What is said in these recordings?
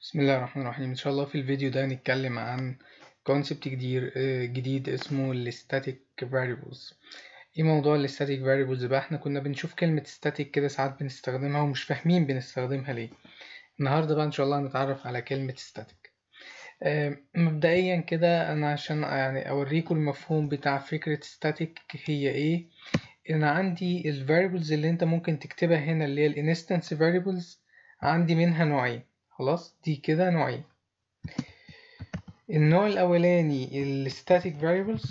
بسم الله الرحمن الرحيم ان شاء الله في الفيديو ده هنتكلم عن كونسبت جديد جديد اسمه الستاتيك variables ايه موضوع الستاتيك variables بقى احنا كنا بنشوف كلمة static كده ساعات بنستخدمها ومش فاهمين بنستخدمها ليه النهاردة بقى ان شاء الله هنتعرف على كلمة static آه، مبدئيا كده انا عشان يعني اوريكم المفهوم بتاع فكرة static هي ايه انا عندي ال variables اللي انت ممكن تكتبها هنا اللي هي ال instance variables عندي منها نوعين خلاص دي كده نوعين النوع الاولاني ال static variables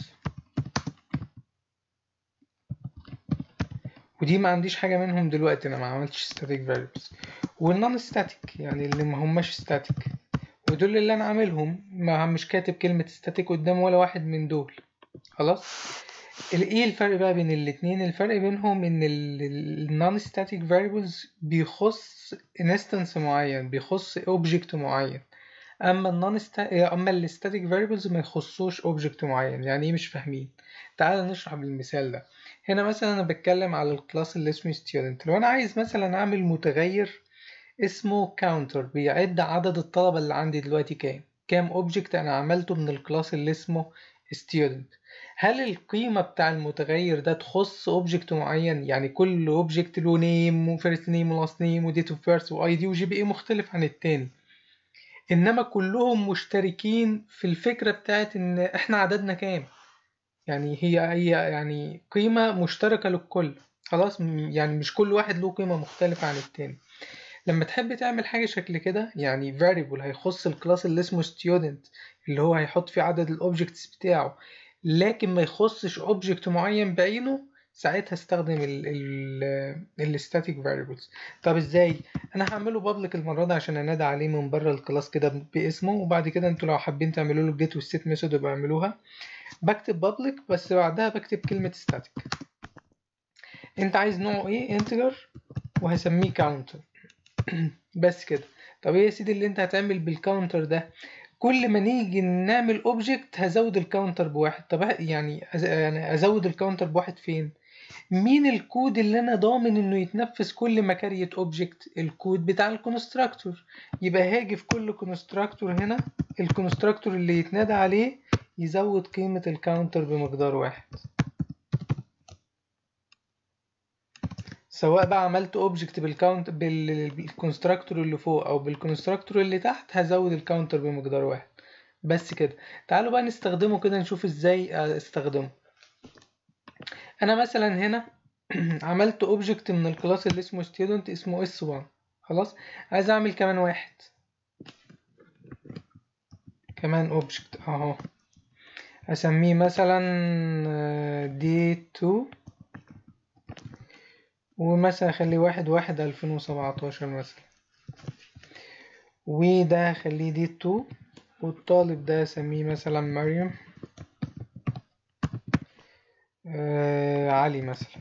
ودي ما عنديش حاجة منهم دلوقتي انا ما عملتش static variables والنون static يعني اللي ما هماش static ودول اللي انا عاملهم ما مش كاتب كلمة static قدام ولا واحد من دول خلاص ايه الفرق بقى بين الاتنين الفرق بينهم ان النون static variables بيخص instance معين بيخص object معين اما النون اما الستاتيك variables ما يخصوش object معين يعني ايه مش فاهمين تعال نشرح بالمثال ده هنا مثلا انا بتكلم على الكلاس اللي اسمه student لو انا عايز مثلا اعمل متغير اسمه counter بيعد عدد الطلبة اللي عندي دلوقتي كام كام object انا عملته من الكلاس اللي اسمه student هل القيمة بتاع المتغير ده تخص اوبجكت معين يعني كل اوبجكت له نيم وفيرست نيم ولاست نيم وديت اوف بيرث واي دي وجي بي اي مختلف عن التاني انما كلهم مشتركين في الفكرة بتاعت ان احنا عددنا كام يعني هي هي يعني قيمة مشتركة للكل خلاص يعني مش كل واحد له قيمة مختلفة عن التاني لما تحب تعمل حاجة شكل كده يعني variable هيخص الكلاس اللي اسمه student اللي هو هيحط فيه عدد الاوبجكتس بتاعه لكن ما يخصش اوبجكت معين بعينه ساعتها استخدم ال static variables طب ازاي انا هعمله بابليك المره دي عشان انادى عليه من بره الكلاس كده باسمه وبعد كده انتوا لو حابين تعملوا له get والset ميثود يبقى اعملوها بكتب بابليك بس بعدها بكتب كلمه static انت عايز نوعه ايه integer وهسميه counter بس كده طب ايه يا سيدي اللي انت هتعمل بالكاونتر ده كل ما نيجي نعمل اوبجكت هزود الكاونتر بواحد طب يعني يعني ازود الكاونتر بواحد فين مين الكود اللي انا ضامن انه يتنفذ كل ما كريت اوبجكت الكود بتاع الكونستراكتور يبقى هاجي في كل كونستراكتور هنا الكونستراكتور اللي يتنادى عليه يزود قيمة الكاونتر بمقدار واحد سواء بقى عملت اوبجكت بالكاونت بالكونستراكتور اللي فوق او بالكونستراكتور اللي تحت هزود الكاونتر بمقدار واحد بس كده تعالوا بقى نستخدمه كده نشوف ازاي استخدمه انا مثلا هنا عملت اوبجكت من الكلاس اللي اسمه student اسمه s1 خلاص عايز اعمل كمان واحد كمان اوبجكت اهو اسميه مثلا d2 ومثلا اخليه واحد واحد الفين وسبعتاشر مثلا وده اخليه دي تو والطالب ده اسميه مثلا مريم آه علي مثلا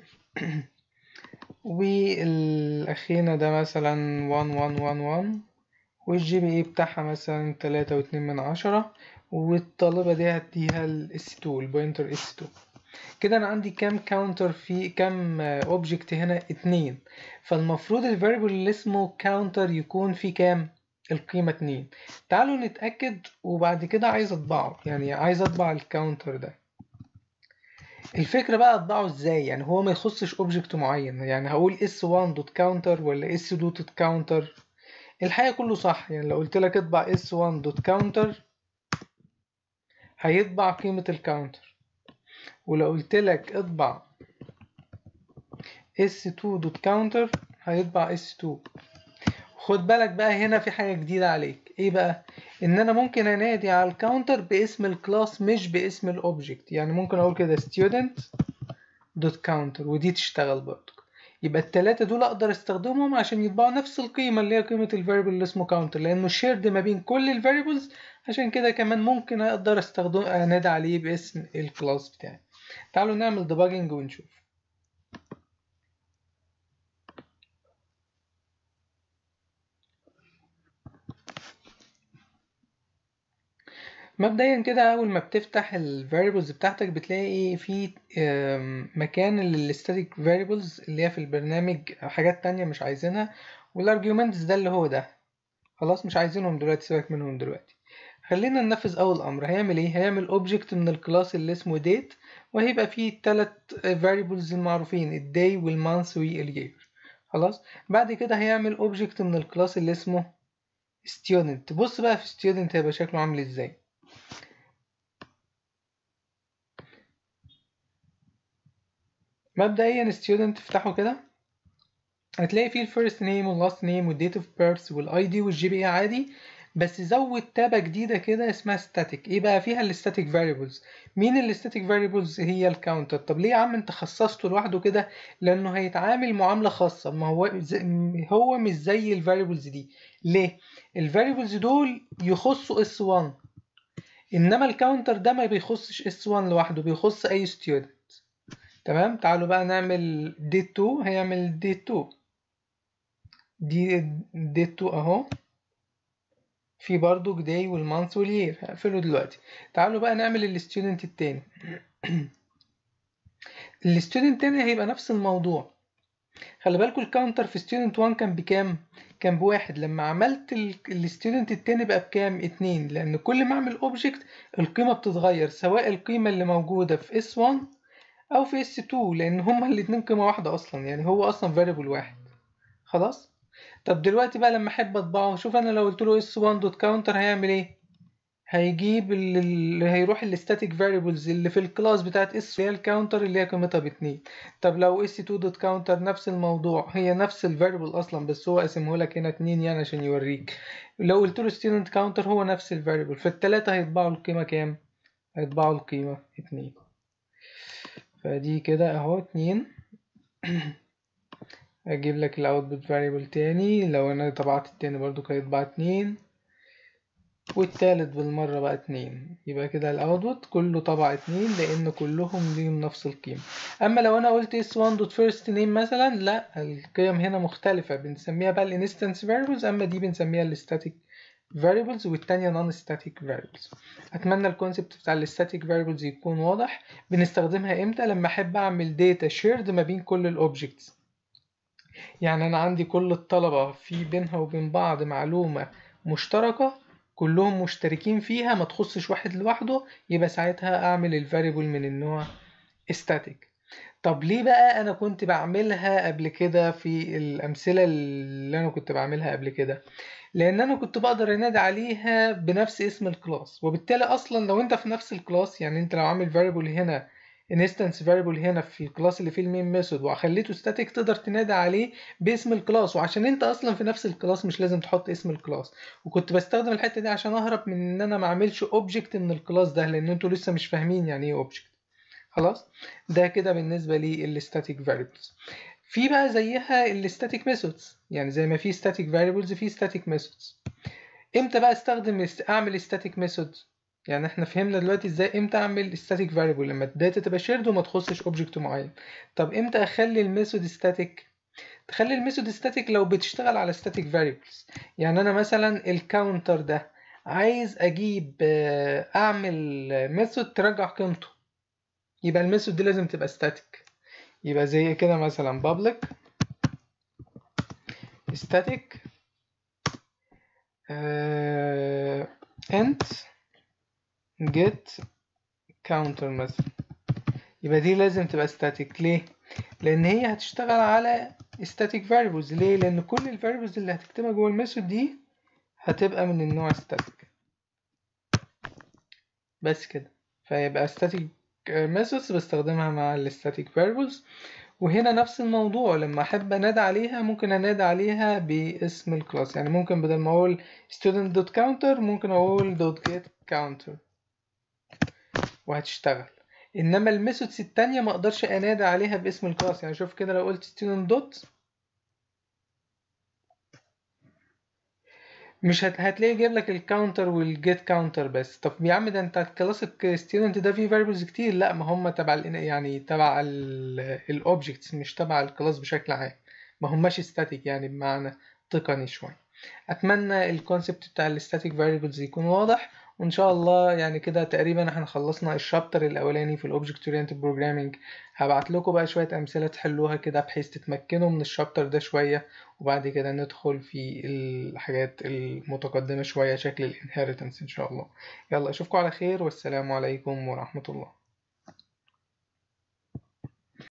والاخينا ده مثلا وان وان وان وان والجي بي اي بتاعها مثلا تلاتة واتنين من عشرة والطالبة دي هديها الاس تو البوينتر اس تو كده انا عندي كام كاونتر في كام اوبجكت هنا اتنين فالمفروض الفاريبل اللي اسمه كاونتر يكون فيه كام القيمة اتنين تعالوا نتأكد وبعد كده عايز اطبعه يعني عايز اطبع الكاونتر ده الفكرة بقى اطبعه ازاي يعني هو ما يخصش اوبجكت معين يعني هقول s1 دوت كاونتر ولا s2 دوت كاونتر الحقيقة كله صح يعني لو قلت لك اطبع s1 دوت كاونتر هيطبع قيمة الكاونتر ولو قلت لك اطبع s2 دوت كاونتر هيطبع s2 خد بالك بقى هنا في حاجة جديدة عليك ايه بقى ان انا ممكن انادي على الكاونتر باسم الكلاس مش باسم الاوبجكت يعني ممكن اقول كده student دوت كاونتر ودي تشتغل برضه يبقى التلاتة دول اقدر استخدمهم عشان يطبعوا نفس القيمة اللي هي قيمة الفاريبل اللي اسمه كاونتر لانه شيرد ما بين كل الفاريبلز عشان كده كمان ممكن اقدر استخدم انادي عليه باسم الكلاس بتاعي تعالوا نعمل ديباجنج ونشوف مبدئيا كده اول ما بتفتح ال variables بتاعتك بتلاقي في مكان لل static variables اللي هي في البرنامج حاجات تانية مش عايزينها والarguments ده اللي هو ده خلاص مش عايزينهم دلوقتي سيبك منهم دلوقتي خلينا ننفذ اول امر هيعمل ايه هيعمل اوبجكت من الكلاس اللي اسمه date وهيبقى فيه التلات variables المعروفين الداي والمانث واليير خلاص بعد كده هيعمل اوبجكت من الكلاس اللي اسمه student بص بقى في student هيبقى شكله عامل ازاي مبدئيا student افتحه كده هتلاقي فيه الفيرست نيم واللاست نيم والديت اوف بيرث والاي دي والجي بي اي عادي بس زود تابة جديدة كده اسمها static ايه بقى فيها الستاتيك variables مين الستاتيك variables هي الكاونتر طب ليه يا عم انت خصصته لوحده كده لانه هيتعامل معاملة خاصة ما هو هو مش زي الفاريبلز دي ليه الفاريبلز دول يخصوا s1 انما الكاونتر ده ما بيخصش s1 لوحده بيخص اي student تمام تعالوا بقى نعمل date 2 هيعمل date 2 دي date 2 اهو في برضو day والمانث والير هقفله دلوقتي تعالوا بقى نعمل الستودنت التاني الستودنت التاني هيبقى نفس الموضوع خلي بالكوا الكاونتر في ستودنت 1 كان بكام كان بواحد لما عملت الستودنت التاني بقى بكام اتنين لان كل ما اعمل اوبجكت القيمه بتتغير سواء القيمه اللي موجوده في s1 او في s2 لان هما الاتنين قيمه واحده اصلا يعني هو اصلا variable واحد خلاص طب دلوقتي بقى لما احب اطبعه شوف انا لو قلت له s1 دوت كاونتر هيعمل ايه هيجيب اللي هيروح الستاتيك فاريبلز اللي في الكلاس بتاعت اس اللي هي الكاونتر اللي هي قيمتها باتنين طب لو اس 2 دوت كاونتر نفس الموضوع هي نفس الفاريبل اصلا بس هو قسمه لك هنا اتنين يعني عشان يوريك لو قلت له ستودنت كاونتر هو نفس الفاريبل فالتلاتة هيطبعوا القيمة كام هيطبعوا القيمة اتنين فدي كده اهو اتنين اجيب لك الاوتبوت فاريبل تاني لو انا طبعت التاني برضو هيطبع اتنين والتالت بالمرة بقى اتنين يبقى كده الاوتبوت كله طبع اتنين لان كلهم ليهم نفس القيمة اما لو انا قلت s1 دوت first name مثلا لا القيم هنا مختلفة بنسميها بقى الانستنس variables اما دي بنسميها الستاتيك variables والتانية non static variables اتمنى الكونسبت بتاع الستاتيك variables يكون واضح بنستخدمها امتى لما احب اعمل data shared ما بين كل الاوبجكتس يعني انا عندي كل الطلبة في بينها وبين بعض معلومة مشتركة كلهم مشتركين فيها ما تخصش واحد لوحده يبقى ساعتها اعمل الفاريبل من النوع static طب ليه بقى انا كنت بعملها قبل كده في الامثله اللي انا كنت بعملها قبل كده لان انا كنت بقدر انادي عليها بنفس اسم الكلاس وبالتالي اصلا لو انت في نفس الكلاس يعني انت لو عامل فاريبل هنا انستنس فاريبل هنا في الكلاس اللي فيه المين ميثود وخليته ستاتيك تقدر تنادي عليه باسم الكلاس وعشان انت اصلا في نفس الكلاس مش لازم تحط اسم الكلاس وكنت بستخدم الحته دي عشان اهرب من ان انا ما اعملش اوبجكت من الكلاس ده لان انتوا لسه مش فاهمين يعني ايه اوبجكت خلاص ده كده بالنسبه للستاتيك فاريبلز في بقى زيها الستاتيك ميثودز يعني زي ما في ستاتيك فاريبلز في ستاتيك ميثودز امتى بقى استخدم اعمل ستاتيك ميثود يعني احنا فهمنا دلوقتي ازاي امتى اعمل ستاتيك فاريبل لما الداتا تبقى شيرد وما تخصش اوبجكت معين طب امتى اخلي الميثود ستاتيك تخلي الميثود ستاتيك لو بتشتغل على ستاتيك فاريبلز يعني انا مثلا الكاونتر ده عايز اجيب اعمل ميثود ترجع قيمته يبقى الميثود دي لازم تبقى ستاتيك يبقى زي كده مثلا public static uh, int get counter مثلا يبقى دي لازم تبقى static ليه؟ لأن هي هتشتغل على static variables ليه؟ لأن كل ال variables اللي هتكتبها جوه الميثود دي هتبقى من النوع static بس كده فيبقى static methods بستخدمها مع ال static variables وهنا نفس الموضوع لما احب انادي عليها ممكن انادي عليها باسم الكلاس يعني ممكن بدل ما اقول student.counter ممكن اقول .getCounter وهتشتغل انما الميثودز التانية ما اقدرش انادي عليها باسم الكلاس يعني شوف كده لو قلت student dot مش هت... هتلاقي جايب لك الكاونتر والجيت كاونتر بس طب يا عم ده انت الكلاس ستودنت ده فيه فاريبلز كتير لا ما هم تبع ال يعني تبع الاوبجكتس مش تبع الكلاس بشكل عام ما هماش ستاتيك يعني بمعنى تقني شويه اتمنى الكونسبت بتاع الستاتيك فاريبلز يكون واضح وان شاء الله يعني كده تقريبا احنا خلصنا الشابتر الاولاني في الاوبجكت اورينتد بروجرامينج هبعت لكم بقى شويه امثله تحلوها كده بحيث تتمكنوا من الشابتر ده شويه وبعد كده ندخل في الحاجات المتقدمه شويه شكل الانهيرتنس ان شاء الله يلا اشوفكم على خير والسلام عليكم ورحمه الله